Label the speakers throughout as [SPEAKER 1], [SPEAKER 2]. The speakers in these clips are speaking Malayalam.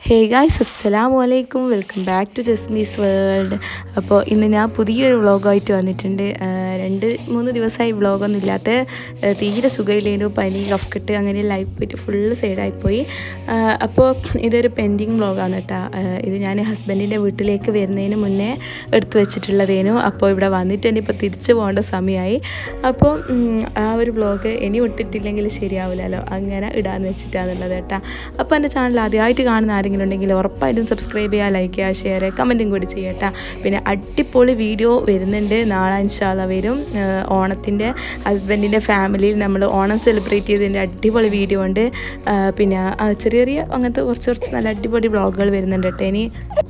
[SPEAKER 1] ഹേ ഗായ്സ് അസ്സലാമു അലൈക്കും welcome back to Jasmi's world അപ്പോൾ ഇന്ന് ഞാൻ പുതിയൊരു വ്ളോഗായിട്ട് വന്നിട്ടുണ്ട് ആ, രണ്ട് മൂന്ന് ദിവസമായി വ്ളോഗൊന്നും ഇല്ലാത്ത ആ, തീരെ സുഖമില്ലേനു പനി കഫ്കെട്ട് അങ്ങനെ ലൈഫ് പോയിട്ട് ഫുള്ള് സൈഡായിപ്പോയി അപ്പോൾ ഇതൊരു പെൻഡിങ് വ്ളോഗാണ് കേട്ടോ ആ, ഇത് ഞാൻ ഹസ്ബൻഡിൻ്റെ വീട്ടിലേക്ക് വരുന്നതിന് മുന്നേ എടുത്തു വെച്ചിട്ടുള്ളതേനു അപ്പോൾ ഇവിടെ വന്നിട്ട് തന്നെ ഇപ്പോൾ തിരിച്ചു പോകേണ്ട സമയമായി അപ്പോൾ ഉം, ആ ഒരു വ്ളോഗ് ഇനി ഇട്ടിട്ടില്ലെങ്കിൽ ശരിയാവില്ലല്ലോ അങ്ങനെ ഇടാന്ന് വെച്ചിട്ടാണുള്ളത് കേട്ടോ അപ്പോൾ എൻ്റെ ചാനൽ ആദ്യമായിട്ട് കാണുന്ന ആരെങ്കിലും ഉണ്ടെങ്കിൽ ഉറപ്പായിട്ടും സബ്സ്ക്രൈബ് ചെയ്യുക ലൈക്ക് ചെയ്യുക ഷെയർ ചെയ്യുക കമൻറ്റും കൂടി ചെയ്യട്ടെ പിന്നെ അടിപൊളി വീഡിയോ വരുന്നുണ്ട് നാളെ ഇൻഷാല്ല വരും ഏഹ് ഓണത്തിൻ്റെ ഹസ്ബൻഡിൻ്റെ ഫാമിലിയിൽ നമ്മൾ ഓണം സെലിബ്രേറ്റ് ചെയ്തതിൻ്റെ അടിപൊളി വീഡിയോ ഉണ്ട് ഏഹ് പിന്നെ ആ, ചെറിയ ചെറിയ അങ്ങനത്തെ കുറച്ച് കുറച്ച് നല്ല അടിപൊളി വ്ളോഗുകൾ വരുന്നുണ്ട് കേട്ടോ ഇനി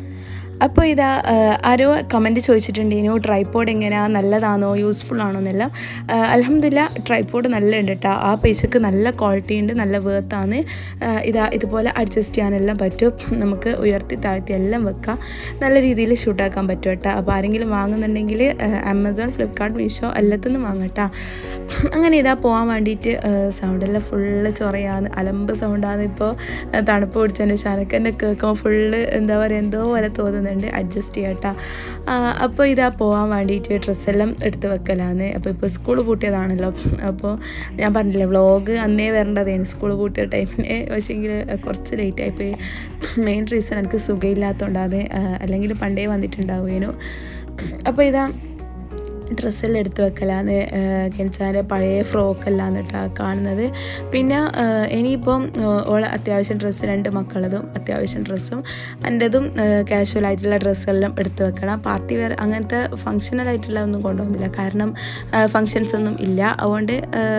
[SPEAKER 1] അപ്പോൾ ഇതാ ആ, ആരോ കമൻറ്റ് ചോദിച്ചിട്ടുണ്ടേനു ട്രൈപ്പോഡ് എങ്ങനെയാണ് നല്ലതാണോ യൂസ്ഫുൾ ആണോ എന്നെല്ലാം അലഹമില്ല ട്രൈപ്പോഡ് നല്ല ഉണ്ട് കേട്ടോ ആ പൈസക്ക് നല്ല ക്വാളിറ്റി ഉണ്ട് നല്ല വേർത്താണ് ഇതാ ഇതുപോലെ അഡ്ജസ്റ്റ് ചെയ്യാനെല്ലാം പറ്റും നമുക്ക് ഉയർത്തി താഴ്ത്തി എല്ലാം വെക്കാം നല്ല രീതിയിൽ ഷൂട്ടാക്കാൻ പറ്റും കേട്ടോ അപ്പോൾ ആരെങ്കിലും വാങ്ങുന്നുണ്ടെങ്കിൽ ആമസോൺ ഫ്ലിപ്കാർട്ട് മീഷോ എല്ലാത്തുനിന്നും വാങ്ങട്ടോ അങ്ങനെ ഇതാ പോകാൻ വേണ്ടിയിട്ട് സൗണ്ടെല്ലാം ഫുള്ള് ചൊറയാണ് അലമ്പ് സൗണ്ടാണ് ഇപ്പോൾ തണുപ്പ് പിടിച്ചതിന് ശനക്കെന്നെ കേൾക്കുമ്പോൾ ഫുള്ള് എന്താ പറയുക എന്തോ പോലെ തോന്നുന്നുണ്ട് അഡ്ജസ്റ്റ് ചെയ്യട്ടാ അപ്പോൾ ഇതാ പോകാൻ വേണ്ടിയിട്ട് ഡ്രസ്സെല്ലാം എടുത്ത് വെക്കലാന്ന് അപ്പോൾ ഇപ്പോൾ സ്കൂൾ പൂട്ടിയതാണല്ലോ അപ്പോൾ ഞാൻ പറഞ്ഞില്ലേ വ്ളോഗ് അന്നേ വരേണ്ടതേന് സ്കൂൾ പൂട്ടിയ ടൈമിന് പക്ഷേങ്കിൽ കുറച്ച് ലേറ്റ് ആയിപ്പോയി മെയിൻ റീസൺ എനിക്ക് സുഖമില്ലാത്തതുകൊണ്ടാണ് അല്ലെങ്കിൽ പണ്ടേ വന്നിട്ടുണ്ടാവുകയേനു അപ്പോൾ ഇതാ ഡ്രസ്സെല്ലാം എടുത്ത് വെക്കലാന്ന് കെൻസാൻ്റെ പഴയ ഫ്രോക്കെല്ലാം കേട്ടോ കാണുന്നത് പിന്നെ ആ, ഇനിയിപ്പം ഓളെ അത്യാവശ്യം ഡ്രസ്സ് രണ്ട് മക്കളതും അത്യാവശ്യം ഡ്രസ്സും എൻ്റെതും കാഷ്വൽ ആയിട്ടുള്ള ഡ്രസ്സെല്ലാം എടുത്ത് വെക്കണം പാർട്ടി വെയർ അങ്ങനത്തെ ഫങ്ഷണൽ ആയിട്ടുള്ള ഒന്നും കൊണ്ടുപോകുന്നില്ല കാരണം ഫങ്ഷൻസ് ഒന്നും ഇല്ല അതുകൊണ്ട്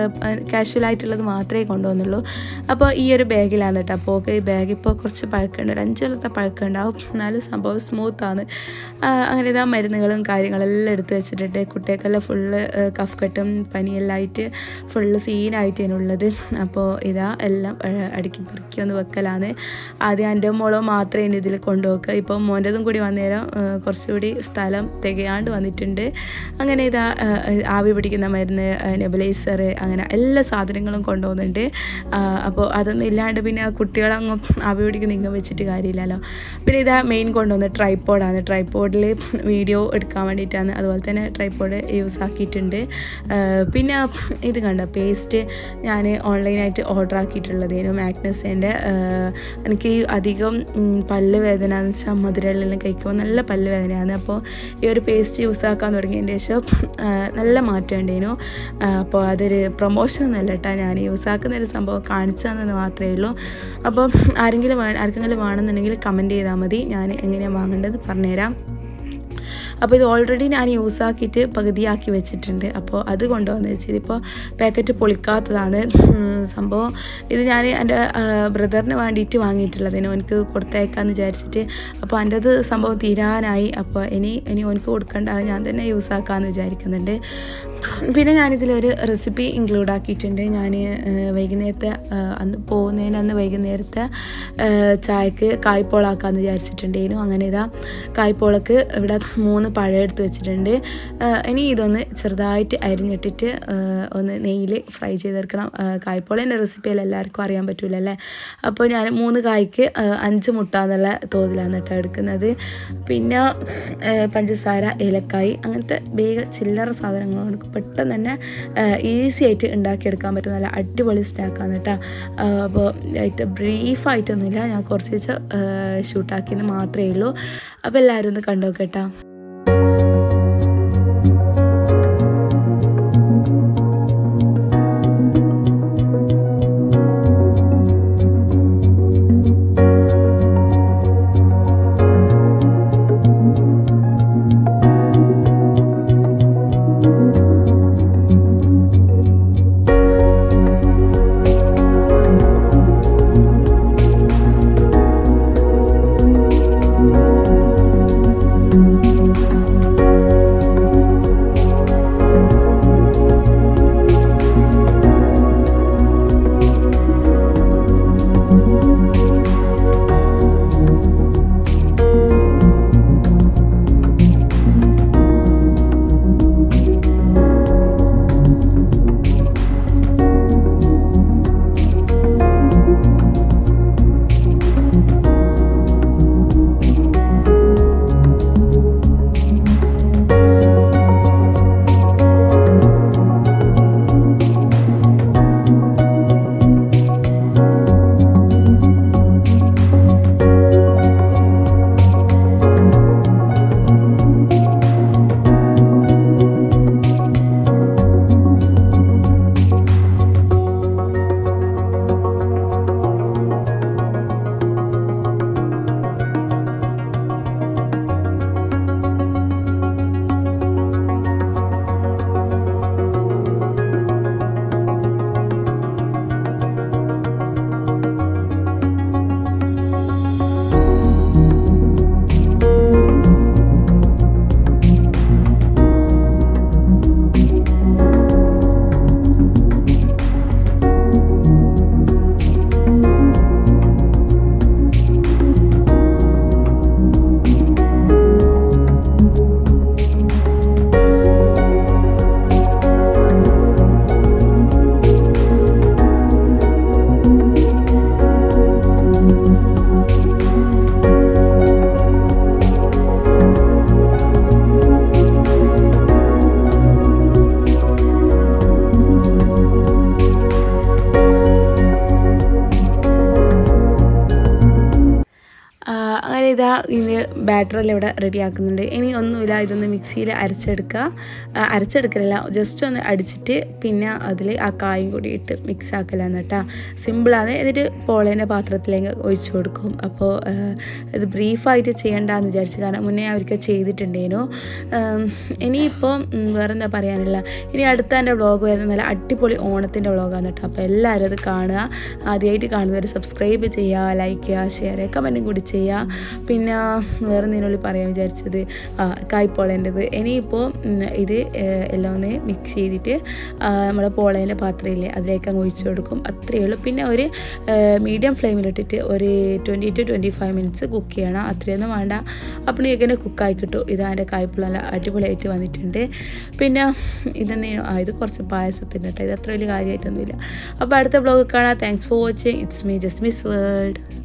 [SPEAKER 1] കാഷ്വൽ ആയിട്ടുള്ളത് മാത്രമേ കൊണ്ടുപോകുന്നുള്ളൂ അപ്പോൾ ഈ ഒരു ബാഗിലാണ് കേട്ടോ അപ്പോൾ ഓക്കെ ഈ ബാഗ് ഇപ്പോൾ കുറച്ച് പഴക്കമുണ്ട് ഒരു അഞ്ച് കൊല്ലത്തെ പഴക്കമുണ്ടാവും എന്നാലും സംഭവം സ്മൂത്താണ് അങ്ങനെ ഇതാ മരുന്നുകളും കാര്യങ്ങളെല്ലാം എടുത്ത് വെച്ചിട്ടുണ്ട് കുട്ടികൾക്കെല്ലാം ഫുള്ള് കഫ് കെട്ടും പനിയെല്ലാം ആയിട്ട് ഫുള്ള് സീനായിട്ട് ഇതിനുള്ളത് അപ്പോൾ ഇതാ എല്ലാം ഏഹ്, അടുക്കി പെറുക്കി ഒന്ന് വെക്കലാണ് ആദ്യം എൻ്റെ മോളോ മാത്രമേ ഇനി ഇതിൽ കൊണ്ടുപോക്കുക ഇപ്പോൾ മോൻ്റെതും കൂടി വന്നേരം ഏഹ്, കുറച്ചുകൂടി സ്ഥലം തികയാണ്ട് വന്നിട്ടുണ്ട് അങ്ങനെ ഇതാ ഏഹ്, ആവി പിടിക്കുന്ന മരുന്ന് നെബുലൈസർ അങ്ങനെ എല്ലാ സാധനങ്ങളും കൊണ്ടുപോകുന്നുണ്ട് അപ്പോൾ അതൊന്നും ഇല്ലാണ്ട് പിന്നെ ആ കുട്ടികളങ്ങ് ആവി പിടിക്കുന്ന ഇങ്ങ് വെച്ചിട്ട് കാര്യമില്ലല്ലോ പിന്നെ ഇതാ മെയിൻ കൊണ്ടുവന്ന് ട്രൈപ്പോഡാണ് ട്രൈപ്പോഡിൽ വീഡിയോ എടുക്കാൻ വേണ്ടിയിട്ടാണ് അതുപോലെ തന്നെ ട്രൈപ്പോഡ് യൂസ് ആക്കിയിട്ടുണ്ട് ആ, പിന്നെ ഇത് കണ്ട പേസ്റ്റ് ഞാൻ ഓൺലൈനായിട്ട് ഓർഡർ ആക്കിയിട്ടുള്ളതേനു മാഗ്നസേൻ്റെ എനിക്ക് ഈ അധികം ഉം, പല്ല് വേദന എന്ന് വെച്ചാൽ മധുരമെല്ലാം കഴിക്കുമ്പോൾ നല്ല പല്ല് വേദനയാണ് അപ്പോൾ ഈ ഒരു പേസ്റ്റ് യൂസ് ആക്കാൻ തുടങ്ങിയതിൻ്റെ ശേഷം ആ, നല്ല മാറ്റം ഉണ്ടേനു ആ, അപ്പോൾ അതൊരു പ്രൊമോഷൻ ഒന്നല്ല കേട്ടോ ഞാൻ യൂസ് ആക്കുന്ന ഒരു സംഭവം കാണിച്ചു തന്നെന്ന് മാത്രമേ ഉള്ളൂ അപ്പോൾ ആരെങ്കിലും വേ ആർക്കെങ്കിലും വേണമെന്നുണ്ടെങ്കിൽ കമൻറ്റ് ചെയ്താൽ മതി ഞാൻ എങ്ങനെയാണ് വാങ്ങേണ്ടത് പറഞ്ഞുതരാം അപ്പോൾ ഇത് ഓൾറെഡി ഞാൻ യൂസ് ആക്കിയിട്ട് പകുതിയാക്കി വെച്ചിട്ടുണ്ട് അപ്പോൾ അത് കൊണ്ടുവന്ന് വെച്ചത് ഇപ്പോൾ പാക്കറ്റ് പൊളിക്കാത്തതാണ് ഉം, സംഭവം ഇത് ഞാൻ എൻ്റെ ബ്രദറിന് വേണ്ടിയിട്ട് വാങ്ങിയിട്ടുള്ളതിന് ഓനക്ക് കൊടുത്തയക്കാമെന്ന് വിചാരിച്ചിട്ട് അപ്പോൾ എൻ്റെ അത് സംഭവം തീരാനായി അപ്പോൾ ഇനി ഇനി ഓനക്ക് കൊടുക്കേണ്ട അത് ഞാൻ തന്നെ യൂസ് ആക്കാമെന്ന് വിചാരിക്കുന്നുണ്ട് പിന്നെ ഞാനിതിലൊരു റെസിപ്പി ഇൻക്ലൂഡ് ആക്കിയിട്ടുണ്ട് ഞാൻ വൈകുന്നേരത്തെ ആ, അന്ന് പോകുന്നതിന് അന്ന് വൈകുന്നേരത്തെ ആ, ചായക്ക് കായ്പോളാക്കാമെന്ന് വിചാരിച്ചിട്ടുണ്ടായിരുന്നു അങ്ങനെ ഇതാ കായ്പോളക്ക് ഇവിടെ മൂന്ന് പഴം എടുത്ത് വെച്ചിട്ടുണ്ട് ആ, ഇനി ഇതൊന്ന് ചെറുതായിട്ട് അരിഞ്ഞിട്ടിട്ട് ആ, ഒന്ന് നെയ്യിൽ ഫ്രൈ ചെയ്തെടുക്കണം ആ, കായ്പോളേൻ്റെ റെസിപ്പിയിൽ എല്ലാവർക്കും അറിയാൻ പറ്റൂലല്ലേ അപ്പോൾ ഞാൻ മൂന്ന് കായ്ക്ക് ആ, അഞ്ച് മുട്ട എന്നുള്ള തോതിലാണ് കേട്ടോ എടുക്കുന്നത് പിന്നെ ആ, പഞ്ചസാര ഏലക്കായ് അങ്ങനത്തെ വേഗം ചില്ലറ സാധനങ്ങളോട് പെട്ടെന്ന് തന്നെ ഈസി ആയിട്ട് ഉണ്ടാക്കിയെടുക്കാൻ പറ്റും നല്ല അടിപൊളി സ്നാക്കാണ് കേട്ടോ അപ്പോൾ ആയിട്ട് ബ്രീഫായിട്ടൊന്നുമില്ല ഞാൻ കുറച്ച് വെച്ച് ഷൂട്ടാക്കിയെന്ന് മാത്രമേ ഉള്ളൂ അപ്പോൾ എല്ലാവരും ഒന്ന് കണ്ടോക്കേട്ടോ ഇതാ ഇനി ബാറ്ററെല്ലാം ഇവിടെ റെഡി ആക്കുന്നുണ്ട് ഇനി ഒന്നുമില്ല ഇതൊന്ന് മിക്സിയിൽ അരച്ചെടുക്കുക ആ, അരച്ചെടുക്കലല്ല ജസ്റ്റ് ഒന്ന് അടിച്ചിട്ട് പിന്നെ അതിൽ ആ കായും കൂടി ഇട്ട് മിക്സ് ആക്കലാണ് കേട്ടോ സിമ്പിളാണ് എന്നിട്ട് പോളേൻ്റെ പാത്രത്തിലേക്ക് ഒഴിച്ചു കൊടുക്കും അപ്പോൾ ഇത് ബ്രീഫായിട്ട് ചെയ്യണ്ടെന്ന് വിചാരിച്ചു കാരണം മുന്നേ അവർക്ക് ചെയ്തിട്ടുണ്ടേനു ഉം, ഇനിയിപ്പോൾ ഉം, വേറെന്താ പറയാനുള്ള ഇനി അടുത്ത എൻ്റെ വ്ളോഗ് വരുന്ന നല്ല അടിപൊളി ഓണത്തിൻ്റെ വ്ളോഗാണ് കേട്ടോ അപ്പോൾ എല്ലാവരും അത് കാണുക ആദ്യമായിട്ട് കാണുന്നവർ സബ്സ്ക്രൈബ് ചെയ്യുക ലൈക്ക് ചെയ്യുക ഷെയർ ചെയ്യുക കമൻറ്റും കൂടി ചെയ്യുക പിന്നെ വേറെ എന്തെങ്കിലും പറയാൻ വിചാരിച്ചത് ആ കായ്പോളേൻ്റെത് ഇനിയിപ്പോൾ ഉം, ഇത് ഏഹ്, എല്ലാം ഒന്ന് മിക്സ് ചെയ്തിട്ട് ആ, നമ്മളെ പോളേൻ്റെ പാത്രമില്ലേ അതിലേക്ക് അങ്ങ് ഒഴിച്ചു കൊടുക്കും അത്രയേ ഉള്ളൂ പിന്നെ ഒരു മീഡിയം ഫ്ലെയിമിലിട്ടിട്ട് ഒരു twenty two twenty five minutes cook ചെയ്യണം അത്രയൊന്നും വേണ്ട അപ്പോൾ ഇങ്ങനെ കുക്കായി കിട്ടും ഇത് അതിൻ്റെ കായ്പുള്ള നല്ല അടിപൊളിയായിട്ട് വന്നിട്ടുണ്ട് പിന്നെ ഇതെന്തേനു ആ ഇത് കുറച്ച് പായസത്തിൻ്റെ കേട്ടോ ഇത് അത്ര വലിയ കാര്യമായിട്ടൊന്നുമില്ല അപ്പോൾ അടുത്ത ബ്ലോഗ് കാണാം thanks for watching it's me just miss world